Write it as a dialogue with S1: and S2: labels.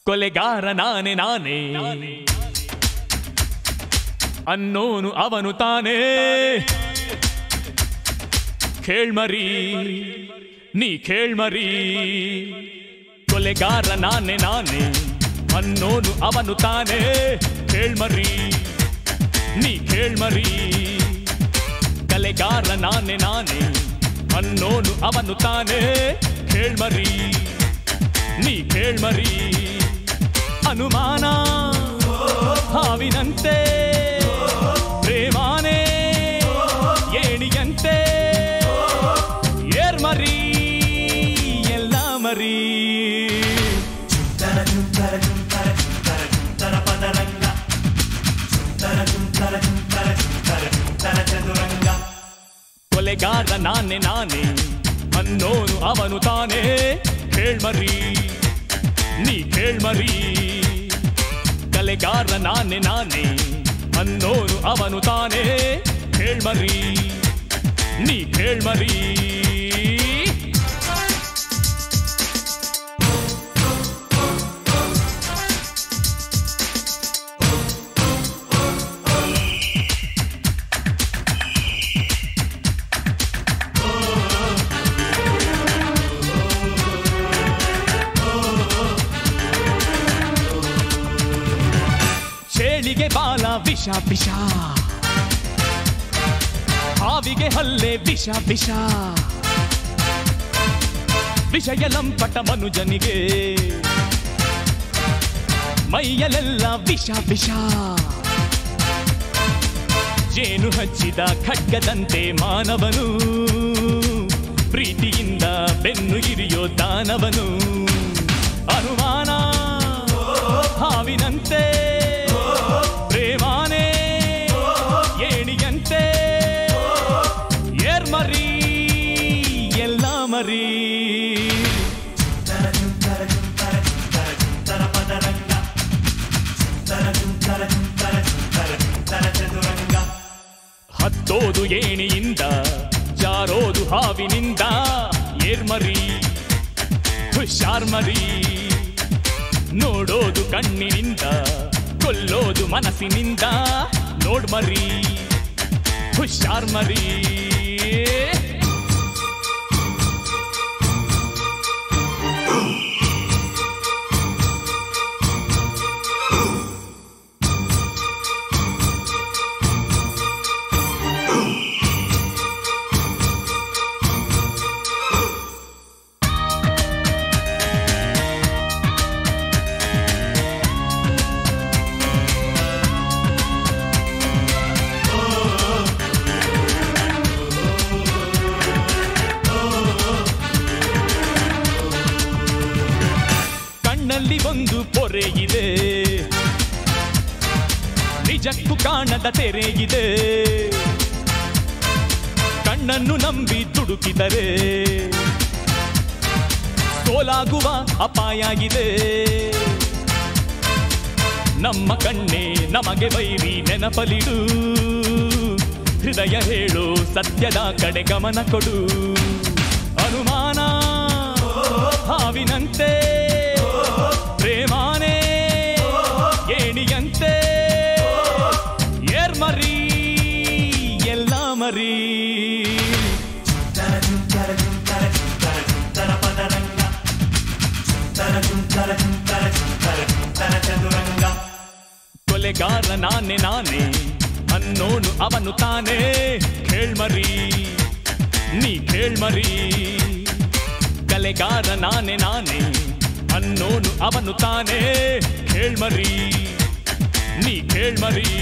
S1: ಕೊಲೆಗಾರ ನಾನೇ ನಾನೇ ಅನ್ನೋನು ಅವನು ತಾನೇ ಕೇಳ್ಮರಿ ನೀ ಕೇಳ್ಮರಿ ಕೊಲೆಗಾರ ನಾನೇ ನಾನೇ ಅನ್ನೋನು ಅವನು ತಾನೇ ಕೇಳ್ಮರಿ ನೀ ಕೇಳ್ಮರಿ ಕಲೆಗಾರ ನಾನೇ ನಾನೇ ಅನ್ನೋನು ಅವನು ತಾನೇ ಕೇಳ್ಮರಿ ನೀ ಕೇಳ್ಮರಿ ಅನುಮಾನ ಹಾವಿನಂತೆ ಪ್ರೇಮಾನೇ ಏಣಿಯಂತೆ ಏರ್ಮರಿ ಎಲ್ಲ ಮರಿ ಕೊಲೆಗಾರ ನಾನೇ ನಾನೇ ಅನ್ನೋನು ಅವನು ತಾನೇ ಕೇಳ್ಮರಿ ನೀ ಕೇಳ್ಮರಿ ಕಲೆಗಾರ ನಾನೇ ನಾನೇ ಅನ್ನೋನು ಅವನು ತಾನೇ ಕೇಳ್ಮರಿ ನೀ ಕೇಳ್ಮರಿ ಚೇಳಿಗೆ ಬಾಲ ವಿಷ ವಿಷ ಹಾವಿಗೆ ಹಲ್ಲೆ ವಿಷ ವಿಷ ವಿಷಯ ಲಂಪಟ ಮನುಜನಿಗೆ ಮೈಯಲೆಲ್ಲ ವಿಷ ವಿಷ ಜೇನು ಹಚ್ಚಿದ ಖಡ್ಗದಂತೆ ಮಾನವನು ಪ್ರೀತಿಯಿಂದ ಬೆನ್ನು ಹಿರಿಯೋ ದಾನವನು ಅನುಮಾನ ಹಾವಿನಂತೆ ಪ್ರೇಮಾನೇ ಏಣಿಯಂತೆ ಏರ್ಮರಿ ಎಲ್ಲ ಮರಿ ಹತ್ತೋದು ಏಣಿಯಿಂದ ಜಾರೋದು ಹಾವಿನಿಂದ ಏರ್ಮರಿ ಹುಷಾರ್ ಮರಿ ನೋಡೋದು ಕಣ್ಣಿನಿಂದ ಕೊಲ್ಲೋದು ಮನಸ್ಸಿನಿಂದ ನೋಡ್ ಮರಿ ಹುಷಾರ್ ಮರಿ ಕಣ್ಣಲ್ಲಿ ಒಂದು ಪೊರೆ ಇದೆ ನಿಜಕ್ಕೂ ಕಾಣದ ತೆರೆ ಇದೆ ಕಣ್ಣನ್ನು ನಂಬಿ ದುಡುಕಿದರೆ ಸೋಲಾಗುವ ಅಪಾಯ ಇದೆ ನಮ್ಮ ಕಣ್ಣೆ ನಮಗೆ ಬೈರಿ ನೆನಪಲಿಡು ಹೃದಯ ಹೇಳು ಸತ್ಯದ ಕಡೆ ಗಮನ ಕೊಡು ಅನುಮಾನ ಹಾವಿನಂತೆ ಪ್ರೇಮಾನೇ ಏಣಿಯಂತೆ ಏರ್ಮರಿ ಎಲ್ಲ ಮರಿ ಕೊಲೆಗಾರ ನಾನೇ ನಾನೇ ಅನ್ನೋನು ಅವನು ತಾನೇ ಕೇಳ್ಮರಿ ನೀ ಕೇಳ್ಮರಿ ಕಲೆಗಾರ ನಾನೇ ನಾನೇ ಅನ್ನೋನು ಅವನು ತಾನೇ ಕೇಳ್ಮರಿ ನೀ ಕೇಳ್ಮರಿ